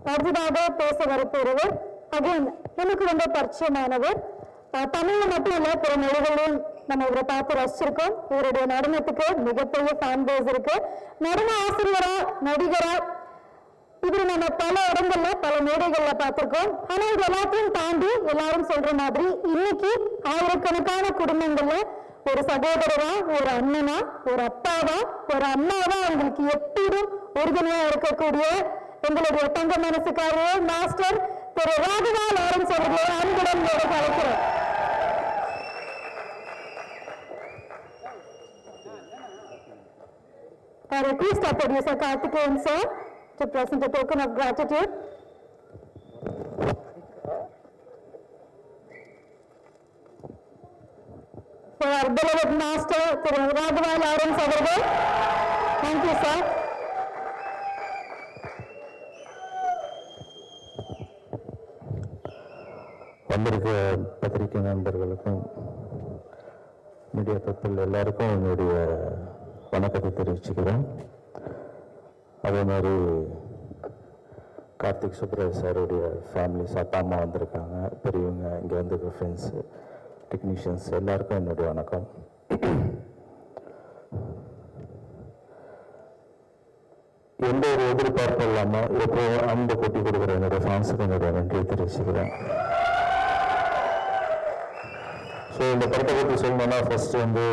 அடுத்ததாக பேச வரப்போறவர் அகைன் எனக்கு ரொம்ப பரிச்சயமானவர் அஹ், தமிழ்ல மட்டும் இல்ல பிற மொழிகளிலும் நம்ம இவரை பார்த்து ரசிச்சிருக்கோம் இவருடைய நடனத்துக்கு மிகப்பெரிய ஃபேன் பேஸ் இருக்கு நடன ஆசிரியரா நடிகரா இப்படி நம்ம பல இடங்கள்ல பல மேடைகள்ல பார்த்திருக்கோம் ஆனா இது எல்லாத்தையும் தாண்டி எல்லாரும் சொல்ற மாதிரி இன்னைக்கு ஆயிரக்கணக்கான குடும்பங்கள்ல ஒரு சகோதரரா ஒரு அண்ணனா ஒரு அப்பாவா ஒரு அம்மாவா அவங்களுக்கு எப்போதும் உறுதுணையா இருக்கக்கூடிய எங்களுடைய தங்க மனசுக்காரர் மாஸ்டர் திரு ராகவா லாரன்ஸ் அவர்களை அன்புடன் மேடைக்கு அழைக்கிறோம் I request our producer Karthikeyan sir to present a token of gratitude. For our beloved master, Thiru Raghava Lawrence அவர்கள். Thank you, sir. வந்திருக்க பத்திரிகை நண்பர்களுக்கும் மீடியா பீப்புள் எல்லாருக்கும் என்னுடைய வணக்கத்தை தெரிவிச்சுக்கிறேன் அதே மாதிரி கார்த்திக் சுப்ராஜ் சாருடைய ஃபேமிலிஸ் அப்பா அம்மா வந்திருக்காங்க பெரியவங்க இங்கே வந்திருக்க ஃப்ரெண்ட்ஸு டெக்னீஷியன்ஸ் எல்லாருக்கும் என்னுடைய வணக்கம் எந்த ஒரு எதிர்பார்ப்பும் இல்லாமல் எப்போ அன்பு கொட்டி கொடுக்குற என்னுடைய ஃபேன்ஸுக்கு என்னுடைய நன்றியை தெரிவிச்சுக்கிறேன் ஸோ இந்த படத்தை பற்றி சொல்லணும்னா ஃபர்ஸ்ட் வந்து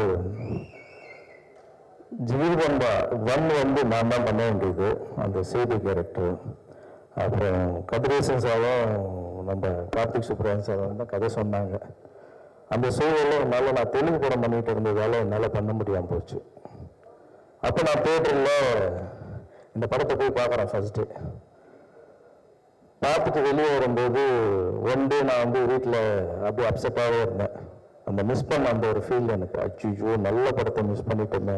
ஜீவன்பா ஒன் வந்து நான் தான் பண்ண வேண்டியது அந்த சேது கேரக்டர் அப்புறம் கதிரேசன் சாரும் நம்ம கார்த்திக் சுப்ராயன் சாரும் தான் கதை சொன்னாங்க அந்த சூழலில் என்னால் நான் தெலுங்கு படம் பண்ணிட்டு இருந்ததால என்னால் பண்ண முடியாமல் போச்சு அப்போ நான் தேட்டரில் இந்த படத்தை போய் பார்க்குறேன் ஃபர்ஸ்ட்டு பார்த்துட்டு வெளியே வரும்போது ஒன் டே நான் வந்து வீட்டில் அப்படியே அப்செட்டாகவே இருந்தேன் அந்த மிஸ் பண்ண அந்த ஒரு ஃபீல் எனக்கு அச்சுச்சோ நல்ல படத்தை மிஸ் பண்ணிட்டோமே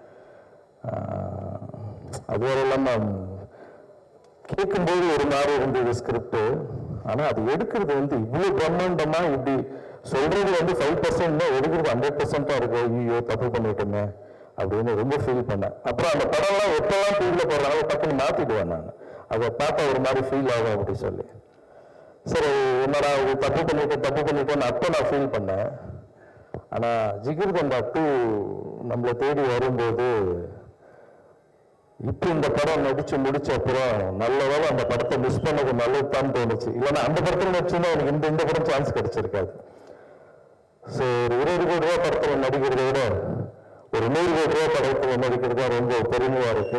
ஆஹ், அது வரை இல்லாமல் கேட்கும்போது ஒரு மாதிரி இருந்தது ஸ்கிரிப்ட் ஆனால் அது எடுக்கிறது வந்து இவ்வளோ பிரம்மாண்டமாக இப்படி சொல்றது வந்து ஃபைவ் பர்சன்ட் தான் எடுக்கிறது ஹண்ட்ரட் பர்சன்ட்டாக இருக்கும் ஐயோ தப்பு பண்ணிட்டோமே அப்படின்னு ரொம்ப ஃபீல் பண்ணேன் அப்புறம் அந்த படம்லாம் எப்பெல்லாம் டிவியில் போடுறாங்களோ டக்குன்னு மாற்றிடுவேன் நான் அதை பார்த்தா ஒரு மாதிரி ஃபீல் ஆகும் அப்படி சொல்லி சரி என்னடா இது தப்பு பண்ணிட்டேன் தப்பு பண்ணிட்டேன்னு அப்போ நான் ஃபீல் பண்ணேன் ஆனால் ஜிகிர் தண்டா டூ நம்மளை தேடி வரும்போது இப்போ இந்த படம் நடிச்சு முடிச்ச அப்புறம் நல்ல வேளை அந்த படத்தை மிஸ் பண்ணது நல்லதுதான் தோணுச்சு இல்லைன்னா அந்த படத்தில் நடிச்சுன்னா எனக்கு இந்த இந்த படம் சான்ஸ் கிடைச்சிருக்காது ஸோ ஒரு இருபது கோடி ரூபா படத்தில் நடிக்கிறதை விட ஒரு நூறு கோடி ரூபா படத்தில் நடிக்கிறது தான் ரொம்ப பெருமையா இருக்கு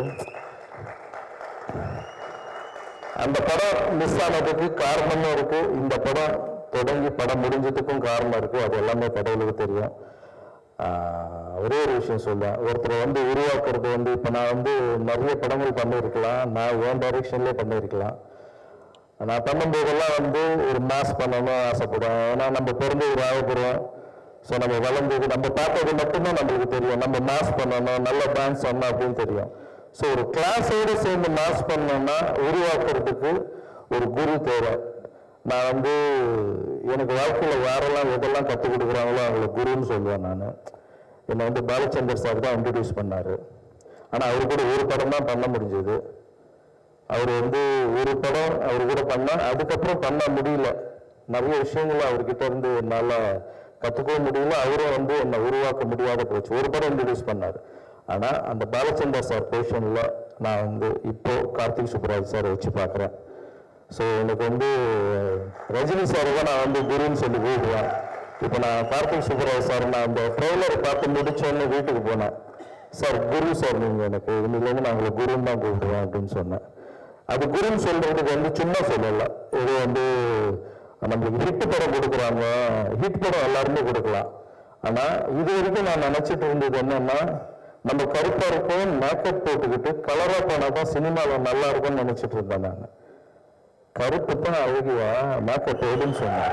அந்த படம் மிஸ் ஆனதுக்கு காரணமும் இருக்கு இந்த படம் தொடங்கி படம் முடிஞ்சதுக்கும் காரணம் இருக்கு அது எல்லாமே கடவுளுக்கு தெரியும் ஆஹ் ஒரே ஒரு விஷயம் சொல்றேன் ஒருத்தரை வந்து உருவாக்குறது வந்து இப்போ நான் வந்து நிறைய படங்கள் பண்ணியிருக்கலாம் நான் என் டைரக்ஷன்லேயே பண்ணியிருக்கலாம் நான் பண்ணும்போதெல்லாம் வந்து ஒரு மாஸ் பண்ணணும்னு ஆசைப்படுவேன் ஏன்னா நம்ம பிறந்து ஒரு ஆகப்படுறோம் ஸோ நம்ம வளர்ந்தது நம்ம பார்த்தது மட்டும்தான் நம்மளுக்கு தெரியும் நம்ம மாஸ் பண்ணணும் நல்ல டான்ஸ் பண்ணணும் அப்படின்னு தெரியும் ஸோ ஒரு கிளாஸோடு சேர்ந்து மாஸ் பண்ணோம்னா உருவாக்குறதுக்கு ஒரு குரு தேவை நான் வந்து எனக்கு வாழ்க்கையில் யாரெல்லாம் எதெல்லாம் கற்றுக் கொடுக்குறாங்களோ அவங்கள குருன்னு சொல்லுவேன் நான் என்னை வந்து பாலச்சந்தர் சார் தான் இன்ட்ரடியூஸ் பண்ணார் ஆனால் அவர் கூட ஒரு படம் தான் பண்ண முடிஞ்சது அவர் வந்து ஒரு படம் அவர் கூட பண்ணா அதுக்கப்புறம் பண்ண முடியல நிறைய விஷயங்களை அவர்கிட்ட இருந்து என்னால் கற்றுக்கவும் முடியல அவரும் வந்து என்னை உருவாக்க முடியாத போச்சு ஒரு படம் இன்ட்ரடியூஸ் பண்ணார் ஆனால் அந்த பாலச்சந்தர் சார் பொசிஷனில் நான் வந்து இப்போ கார்த்திக் சுப்ராஜ் சார் வச்சு பார்க்குறேன் ஸோ எனக்கு வந்து ரஜினி சார் தான் நான் வந்து குருன்னு சொல்லி கூப்பிடுவேன் இப்போ நான் கார்த்திக் சுப்ராஜ் சார் நான் அந்த ட்ரெய்லரை பார்த்து முடிச்சோன்னு வீட்டுக்கு போனேன் சார் குரு சார் நீங்கள் எனக்கு இன்னிலேருந்து நான் உங்களை குருன்னு தான் கூப்பிடுவேன் அப்படின்னு சொன்னேன் அது குருன்னு சொல்றதுக்கு வந்து சும்மா சொல்லல இது வந்து நம்மளுக்கு ஹிட் படம் கொடுக்குறாங்க ஹிட் படம் எல்லாருமே கொடுக்கலாம் ஆனா இது வரைக்கும் நான் நினைச்சிட்டு இருந்தது என்னன்னா நம்ம கருப்பா இருக்கும் மேக்கப் போட்டுக்கிட்டு கலரா போனா தான் சினிமாவில் நல்லா இருக்கும்னு நினைச்சிட்டு இருந்தேன் நான் கருப்பு தான் அழகியா மேக்கப் போடுன்னு சொன்னேன்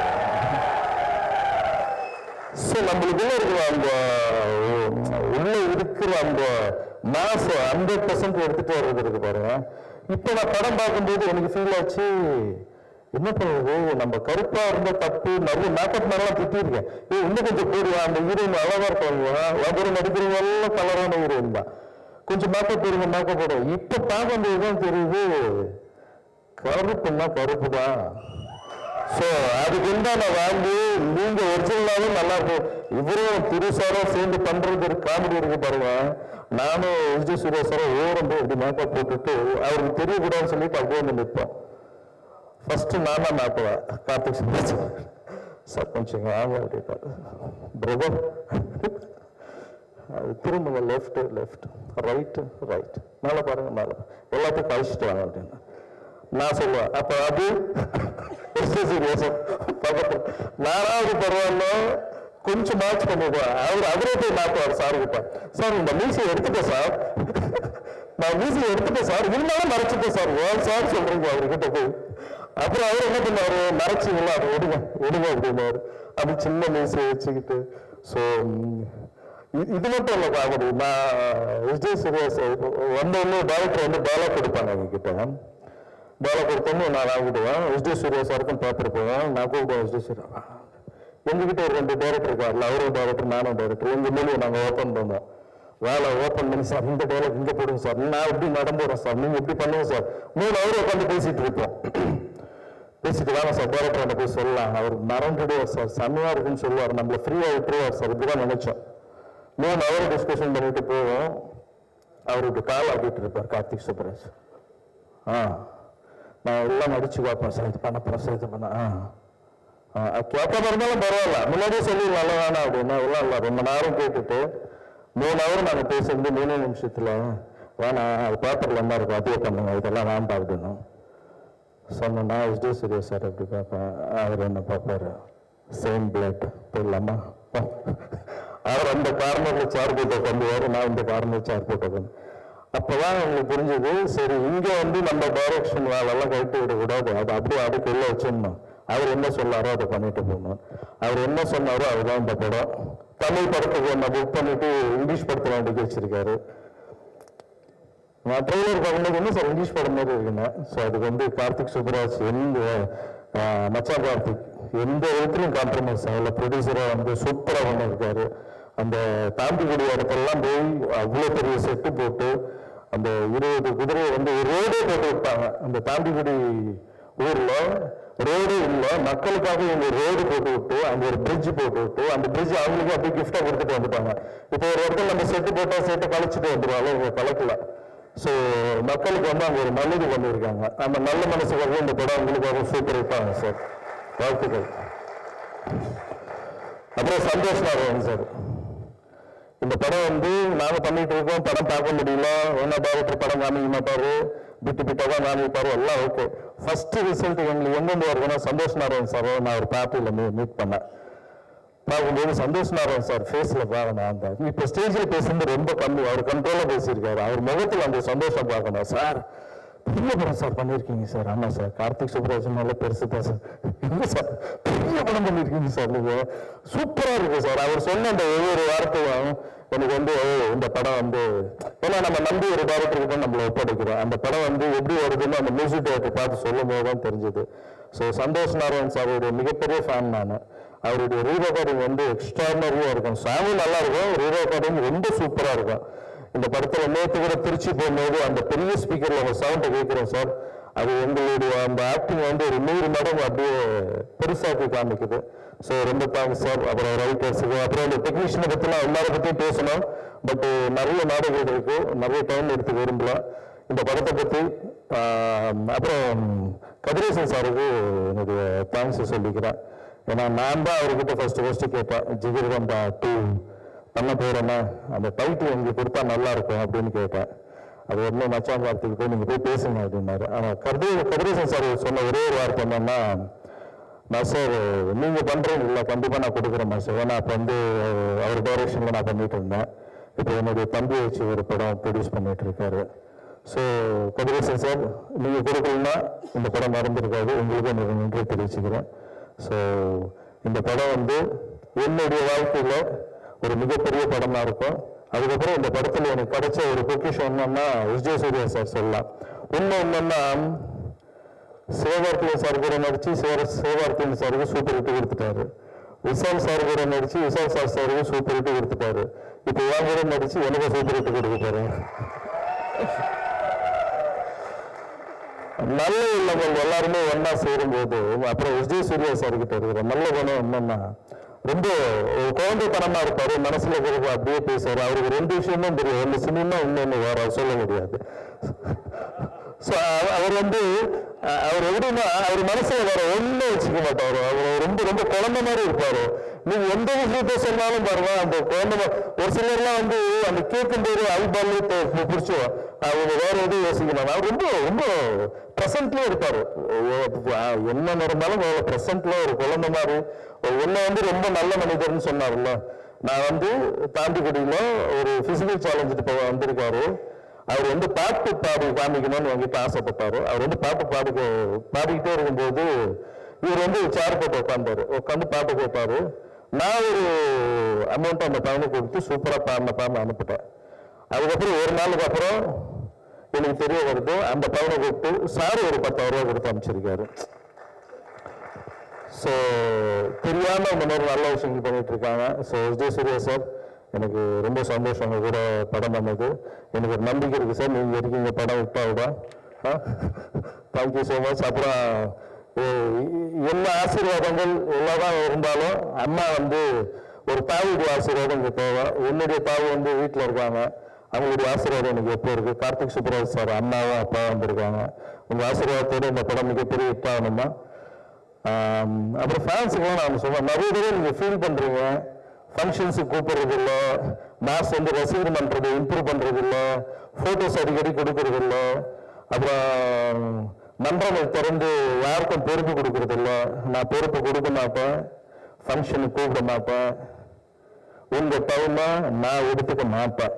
ஸோ நம்மளுக்குள்ள இருக்கிற அந்த உ- உள்ள இருக்கிற அந்த மாச ஹண்ட்ரட் பர்சன்ட் எடுத்துட்டு வர்றது இருக்கு பாருங்க இப்போ நான் படம் பார்க்கும்போது எனக்கு ஃபீல் ஆச்சு என்ன பண்ணுறது நம்ம கருப்பா இருந்த தப்பு நிறைய மேக்கப் மேலாம் திட்டிருக்கேன் ஏ இன்னும் கொஞ்சம் போடுவா அந்த ஹீரோயின் அழகா இருப்பாங்க ஒவ்வொரு நடிக்கிறவங்க எல்லாம் கலரான ஹீரோயின் தான் கொஞ்சம் மேக்கப் போடுங்க மேக்கப் போடுவோம் இப்போ பார்க்கும்போது தான் தெரியுது கருப்புன்னா கருப்பு தான் ஸோ அதுக்கு உண்டான வேல்யூ நீங்க ஒரிஜினலாவும் நல்லா இருக்கும் இவரும் திருசாரோ சேர்ந்து பண்றது ஒரு காமெடி இருக்கு பாருங்க நானும் விஜய் சூர்யா சாரும் ஓரம் போய் இப்படி மேக்கப் போட்டுட்டு அவருக்கு தெரியக்கூடாதுன்னு சொல்லிட்டு அப்படியே வந்து நிற்போம் ஃபர்ஸ்ட் நான் தான் மாட்டுவேன் கார்த்திக் சுப்ராஜ் சார் கொஞ்சம் ஆகும் அப்படின்ட்டாரு பிரதர் அது திரும்புங்க லெஃப்ட் லெஃப்ட் ரைட் ரைட் மேலே பாருங்க மேலே எல்லாத்தையும் கழிச்சிட்டு வாங்க அப்படின்னு நான் சொல்லுவேன் அப்போ அது சீரியஸும் பக்கத்தில் நானாவது பரவாயில்ல கொஞ்சம் மேட்ச் பண்ணிடுவேன் அவர் அவரே போய் மாற்றுவார் சார் கிட்ட சார் இந்த மியூசியை எடுத்துட்டேன் சார் நான் மியூசியை எடுத்துட்டேன் சார் இருந்தாலும் மறைச்சிட்டேன் சார் ஏன் சார் சொல்றீங்க அவர்கிட்ட போய் அப்புறம் அவர் என்ன பண்ணாரு மறைச்சிங்களா அதை விடுங்க விடுங்க அப்படின்னாரு அது சின்ன மியூசியை வச்சுக்கிட்டு ஸோ இது மட்டும் இல்லை காமெடி நான் விஜய் சூர்யாஸ் வந்த உடனே டேரக்டர் வந்து டேலாக் கொடுப்பாங்க எங்ககிட்ட டேலாக் கொடுத்தோன்னு நான் வாங்கிடுவேன் விஜய் சூர்யா சாருக்கும் பேப்பர் போவேன் நான் கூப்பிடுவேன் விஜய் சூர்யா எங்ககிட்ட ஒரு ரெண்டு டேரக்டர் இருக்காருல்ல அவரும் டேரக்டர் நானும் டேரக்டர் எங்க மூலியம் நாங்கள் ஓப்பன் பண்ணோம் வேலை ஓப்பன் பண்ணி சார் இந்த டைலாக் இங்கே போடுங்க சார் நான் எப்படி நடந்துறேன் சார் நீங்கள் எப்படி பண்ணுங்க சார் மூணு அவர் உட்காந்து பேசிட்டு இருப்போம் பேசிட்டு வேணாம் சார் டேரக்டர் போய் சொல்லலாம் அவர் மறந்துடுவார் சார் செம்மையா இருக்குன்னு சொல்லுவார் நம்மள ஃப்ரீயா விட்டுருவார் சார் இப்படிதான் நினைச்சோம் மூணு அவர் டிஸ்கஷன் பண்ணிட்டு போவோம் அவருக்கு கால் ஆடிட்டு இருப்பார் கார்த்திக் சுப்ராஜ் ஆ நான் எல்லாம் நடிச்சு பார்ப்பேன் சார் இது பண்ண போறேன் சார் இது பண்ண ஆ கேட்காம இருந்தாலும் பரவாயில்ல முன்னாடியே சொல்லிடலாம் வேணாம் அப்படின்னா எல்லாம் இல்லை ரொம்ப நேரம் கேட்டுட்டு மூணு ஹவர் நாங்கள் பேசுறது மூணு நிமிஷத்துல வேணாம் அது பேப்பர்ல என்ன இருக்கும் அதே பண்ணுங்க இதெல்லாம் வேண்டாம் அப்படின்னு சொன்னா எஸ்டி சூர்யா சார் எப்படி பார்ப்பேன் அவர் என்ன பார்ப்பாரு சேம் பிளட் போடலாமா அவர் அந்த காரணத்தில் சேர் போட்டு உட்காந்துவாரு நான் இந்த காரணம் சேர் போட்டு உட்காந்து அப்பதான் எங்களுக்கு புரிஞ்சது சரி இங்க வந்து நம்ம டைரக்ஷன் வேலையெல்லாம் கழட்டி விடக்கூடாது அது அப்படியே அடுக்குள்ள வச்சிடணும் அவர் என்ன சொன்னாரோ அதை பண்ணிட்டு போகணும் அவர் என்ன சொன்னாரோ அதுதான் இந்த படம் தமிழ் படத்துக்கு ஒன்று புக் பண்ணிட்டு இங்கிலீஷ் படத்தில் நடிக்க வச்சிருக்காரு நான் ட்ரெய்லர் பார்க்கும்போது வந்து சார் இங்கிலீஷ் படம் மாதிரி இருக்குங்க ஸோ அதுக்கு வந்து கார்த்திக் சுப்ராஜ் எந்த ஆஹ், மச்சான் கார்த்திக் எந்த விதத்துலையும் காம்ப்ரமைஸ் ஆகல ப்ரொடியூசராக வந்து சூப்பராக பண்ணியிருக்காரு அந்த தாண்டிக்குடி இடத்துலலாம் போய் அவ்வளோ பெரிய செட்டு போட்டு அந்த இருபது குதிரையை வந்து ஒரு ரோடே போட்டு விட்டாங்க அந்த தாண்டிக்குடி ஊர்ல ரோடு இல்ல மக்களுக்காக இவங்க ரோடு போட்டு விட்டு அங்க ஒரு பிரிட்ஜ் போட்டு விட்டு அந்த பிரிட்ஜ் அவங்களுக்கு அப்படியே கிஃப்டா கொடுத்துட்டு வந்துட்டாங்க இப்போ ஒரு இடத்துல நம்ம செட்டு போட்டா செட்டை கழிச்சிட்டு வந்துருவாங்க இவங்க கலக்கல ஸோ மக்களுக்கு வந்து அங்க ஒரு நல்லது பண்ணியிருக்காங்க அந்த நல்ல மனசுக்காக இந்த படம் உங்களுக்காக சூப்பர் இருப்பாங்க சார் வாழ்த்துக்கள் அப்புறம் சந்தோஷ் நாராயணன் சார் இந்த படம் வந்து நாங்க பண்ணிட்டு இருக்கோம் படம் பார்க்க முடியல ஒன்னா டேரக்டர் படம் காமிக்க மாட்டாரு பிட்டு பிட்டா தான் காமிப்பாரு எல்லாம் ஓகே ஃபர்ஸ்ட் ரிசல்ட் எங்களுக்கு எங்கேருந்து வருதுன்னா சந்தோஷ் நாராயண் சார் நான் ஒரு பார்ட்டியில் மீட் பண்ணேன் பார்க்கும்போது சந்தோஷ் நாராயண் சார் ஃபேஸில் பார்க்கணும் அந்த இப்போ ஸ்டேஜில் பேசுறது ரொம்ப கம்மி அவர் கண்ட்ரோலாக பேசியிருக்காரு அவர் முகத்தில் அந்த சந்தோஷம் பார்க்கணும் சார் பெரிய படம் சார் பண்ணியிருக்கீங்க சார் ஆமாம் சார் கார்த்திக் சுப்ராஜன் நல்ல பெருசு தான் சார் இல்லை சார் பெரிய படம் பண்ணியிருக்கீங்க சார் நீங்கள் சூப்பராக இருக்கு சார் அவர் சொன்ன அந்த ஒவ்வொரு வார்த்தையும் எனக்கு வந்து ஓ, இந்த படம் வந்து ஏன்னா நம்ம நம்பி ஒரு டேரக்டருக்கு தான் நம்மளை ஒப்படைக்கிறோம் அந்த படம் வந்து எப்படி வருதுன்னு அந்த மியூசிக் டேரக்டர் பார்த்து சொல்லும் போது தான் தெரிஞ்சது ஸோ சந்தோஷ் நாராயண் சாருடைய மிகப்பெரிய ஃபேன் நான் அவருடைய ரீ ரெக்கார்டிங் வந்து எக்ஸ்ட்ராடனரியாக இருக்கும் சாங்கும் நல்லா இருக்கும் ரீ ரெக்கார்டிங் ரொம்ப சூப்பராக இருக்கும் இந்த படத்துல நேற்று கூட திருச்சி போகும்போது அந்த பெரிய ஸ்பீக்கர்ல ஒரு சவுண்ட் கேட்கிறோம் சார் அது எங்களுடைய அந்த ஆக்டிங் வந்து ஒரு நூறு மடங்கு அப்படியே பெருசாக்கி காமிக்குது ஸோ ரொம்ப தேங்க்ஸ் சார் அப்புறம் ரைட்டர்ஸுக்கு அப்புறம் இந்த டெக்னீஷியனை பற்றிலாம் எல்லாரை பற்றியும் பேசணும் பட் நிறைய நாடுகள் இருக்கு நிறைய டைம் எடுத்து விரும்பல இந்த படத்தை பற்றி அப்புறம் கதிரேசன் சாருக்கு என்னுடைய தேங்க்ஸ் சொல்லிக்கிறேன் ஏன்னா நான் தான் அவர்கிட்ட ஃபர்ஸ்ட் ஃபர்ஸ்ட் கேட்டேன் ஜிகிர்வந்தா டூ பண்ண போறேன்னா அந்த டைட்டில் எனக்கு கொடுத்தா நல்லா இருக்கும் அப்படின்னு கேட்டேன் அது உடனே மச்சான் வார்த்தைக்கு போய் நீங்க போய் பேசுங்க அப்படின்னாரு ஆனா கதிரே கதிரேசன் சார் சொன்ன ஒரே ஒரு வார்த்தை என்னன்னா நான் சார் நீங்க பண்றீங்க இல்லை கண்டிப்பா நான் கொடுக்குறேன் சார் ஏன்னா அப்ப வந்து அவர் டைரக்ஷன்ல நான் பண்ணிட்டு இருந்தேன் இப்போ என்னுடைய தம்பி வச்சு ஒரு படம் ப்ரொடியூஸ் பண்ணிட்டு இருக்காரு ஸோ கதிரேசன் சார் நீங்க கொடுக்கலன்னா இந்த படம் நடந்திருக்காது உங்களுக்கு எனக்கு நன்றி தெரிவிச்சுக்கிறேன் ஸோ இந்த படம் வந்து என்னுடைய வாழ்க்கையில ஒரு மிகப்பெரிய படமா இருக்கும் அதுக்கப்புறம் இந்த படத்துல எனக்கு கிடைச்ச ஒரு பொக்கிஷம் என்னன்னா விஜய் சூர்யா சார் சொல்லலாம் இன்னும் என்னன்னா சிவகார்த்திகேயன் சார் கூட நடிச்சு சிவ சிவகார்த்திகேயன் சாருக்கு சூப்பர் ஹிட் கொடுத்துட்டாரு விஷால் சார் கூட நடிச்சு விஷால் சார் சாருக்கு சூப்பர் ஹிட் கொடுத்துட்டாரு இப்போ என் கூட நடிச்சு எனக்கு சூப்பர் ஹிட் கொடுக்க போறேன் நல்ல உள்ளவங்க எல்லாருமே ஒண்ணா சேரும்போது அப்புறம் விஜய் சூர்யா சார் கிட்ட இருக்கிற நல்ல குணம் என்னன்னா ரொம்ப ஒரு குழந்தைத்தனமா இருப்பாரு மனசுல இருக்கிறது அப்படியே பேசுவாரு அவருக்கு ரெண்டு விஷயமும் தெரியும் ஒன்று சினிமா இன்னொன்று வேற சொல்ல முடியாது ஸோ அவர் வந்து அஹ், அவர் எப்படின்னா அவர் மனசுல வேற ஒண்ணும் வச்சுக்க மாட்டாரு அவர் ரொம்ப ரொம்ப குழந்தை மாதிரி இருப்பாரு நீங்க எந்த விஷயத்த சொன்னாலும் பாருங்க அந்த குழந்தை மா- ஒரு சிலர்லாம் வந்து அந்த கேட்கும் போது அல்பாலே பிடிச்சிடும் அவங்க வேற எதுவும் யோசிக்கணும் அவர் ரொம்ப ரொம்ப ப்ரெசன்ட்லேயே இருப்பாரு ஓ- அஹ், என்ன நடந்தாலும் ப்ரெசன்ட்ல ஒரு குழந்தை மாதிரி உன்னை வந்து ரொம்ப நல்ல மனிதர்னு சொன்னார்ல நான் வந்து தாண்டிக்குடியில ஒரு பிசிக்கல் சேலஞ்சுட்டு போக வந்திருக்காரு அவர் வந்து பாட்டு பாடி காமிக்கணும்னு என்கிட்ட ஆசைப்பட்டாரு அவர் வந்து பாட்டு பாடி பாடிக்கிட்டே இருக்கும்போது இவர் வந்து சேர் போட்டு உட்காந்தாரு உட்காந்து பாட்டு கேட்பாரு நான் ஒரு அமௌண்ட் அந்த பையனுக்கு கொடுத்து சூப்பரா பாடின பாடின அனுப்பிட்டேன் அதுக்கப்புறம் ஒரு நாளுக்கு அப்புறம் எனக்கு தெரிய வருது அந்த பையனை கூப்பிட்டு சார் ஒரு பத்தாயிரம் ரூபாய் கொடுத்து அனுப்பிச்சிருக்காரு ஸோ தெரியாம முன்னோர் நல்ல விஷயங்கள் பண்ணிட்டு இருக்காங்க ஸோ விஜய் சூர்யா சார் எனக்கு ரொம்ப சந்தோஷம் உங்க கூட படம் பண்ணது எனக்கு ஒரு நம்பிக்கை இருக்கு சார் நீங்க இருக்கீங்க படம் விட்டா விட தேங்க்யூ ஸோ மச் அப்புறம் எ- என்ன ஆசீர்வாதங்கள் எவ்வளோதான் இருந்தாலும் அம்மா வந்து ஒரு தாயுடைய ஆசீர்வாதம் இங்கே தேவை என்னுடைய தாய் வந்து வீட்டில் இருக்காங்க அவங்களுடைய ஆசீர்வாதம் எனக்கு எப்போ இருக்கு கார்த்திக் சுப்ராஜ் சார் அம்மாவும் அப்பாவும் வந்திருக்காங்க உங்க ஆசீர்வாதத்தோட இந்த படம் மிகப்பெரிய ஹிட் ஆகணுமா ஆம், அப்புறம் ஃபேன்ஸுக்கெல்லாம் நான் சொல்றேன் நிறைய தடவை நீங்கள் ஃபீல் பண்ணுறீங்க ஃபங்க்ஷன்ஸுக்கு கூப்பிடுறது இல்லை மாஸ் வந்து ரசிகர் பண்ணுறது இம்ப்ரூவ் பண்ணுறது இல்லை ஃபோட்டோஸ் அடிக்கடி கொடுக்கறது இல்லை அப்புறம் மன்றங்கள் திறந்து யாருக்கும் பொறுப்பு கொடுக்கறது இல்லை நான் பொறுப்பு கொடுக்க மாட்டேன் ஃபங்க்ஷனுக்கு கூப்பிட மாட்டேன் உங்கள் டைமை நான் எடுத்துக்க மாட்டேன்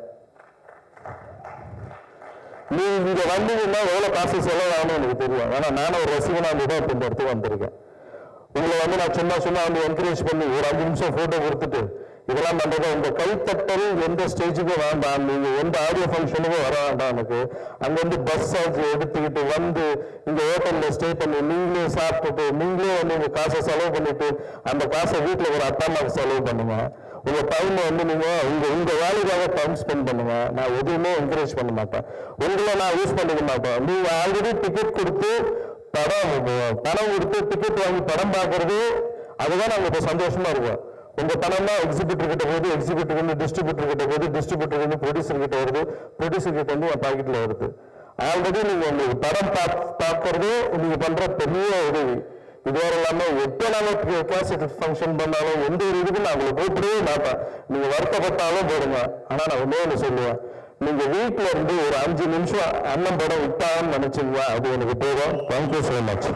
நீ இங்க வந்தீங்கன்னா எவ்வளவு காசு செலவாகணும் எனக்கு தெரியும் ஏன்னா நானும் ஒரு ரசிகனா இருந்து தான் இப்ப இந்த இடத்துக்கு வந்திருக்கேன் உங்களை வந்து நான் சும்மா சும்மா வந்து என்கரேஜ் பண்ணி ஒரு அஞ்சு நிமிஷம் போட்டோ கொடுத்துட்டு இதெல்லாம் பண்றது உங்க கைத்தட்டல் எந்த ஸ்டேஜுக்கும் வேண்டாம் நீங்க எந்த ஆடியோ ஃபங்க்ஷனுக்கும் வர வேண்டாம் எனக்கு அங்க வந்து பஸ் சார்ஜ் எடுத்துக்கிட்டு வந்து இந்த ஹோட்டல்ல ஸ்டே பண்ணி நீங்களே சாப்பிட்டுட்டு நீங்களே வந்து உங்க காசை செலவு பண்ணிட்டு அந்த காசை வீட்டுல ஒரு அப்பா அம்மாவுக்கு செலவு பண்ணுங்க உங்க டைம் வந்து நீங்க உங்க உங்க வேலைக்காக டைம் ஸ்பெண்ட் பண்ணுங்க நான் எதுவுமே என்கரேஜ் பண்ண மாட்டேன் உங்களை நான் யூஸ் பண்ணிக்க மாட்டேன் நீங்க ஆல்ரெடி டிக்கெட் கொடுத்து படம் பணம் கொடுத்து டிக்கெட் வாங்கி படம் பார்க்கறது அதுதான் நாங்க இப்ப சந்தோஷமா இருக்கோம் உங்க பணம் தான் எக்ஸிபிட்டர் கிட்ட போகுது எக்ஸிபிட்டர் வந்து டிஸ்ட்ரிபியூட்டர் கிட்ட போகுது டிஸ்ட்ரிபியூட்டர் வந்து ப்ரொடியூசர் கிட்ட வருது ப்ரொடியூசர் கிட்ட வந்து என் பாக்கெட்ல வருது ஆல்ரெடி நீங்க உங்களுக்கு படம் பாக்- பார்க்கறது நீங்க பண்ற பெரிய உதவி இதுவரை இல்லாம எப்ப நாங்க கேசட் ஃபங்க்ஷன் பண்ணாலும் எந்த ஒரு இதுக்கும் நான் உங்களை கூப்பிடவே மாட்டேன் நீங்க வருத்தப்பட்டாலும் போடுங்க ஆனா நான் ஒண்ணே ஒண்ணு சொல்லுவேன் நீங்க வீட்டுல இருந்து ஒரு அஞ்சு நிமிஷம் அண்ணன் படம் விட்டான்னு நினைச்சீங்க அது எனக்கு போதும் thank you so much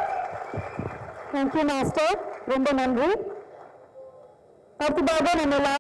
thank you master ரொம்ப நன்றி அடுத்ததாக நம்ம எல்லாரும்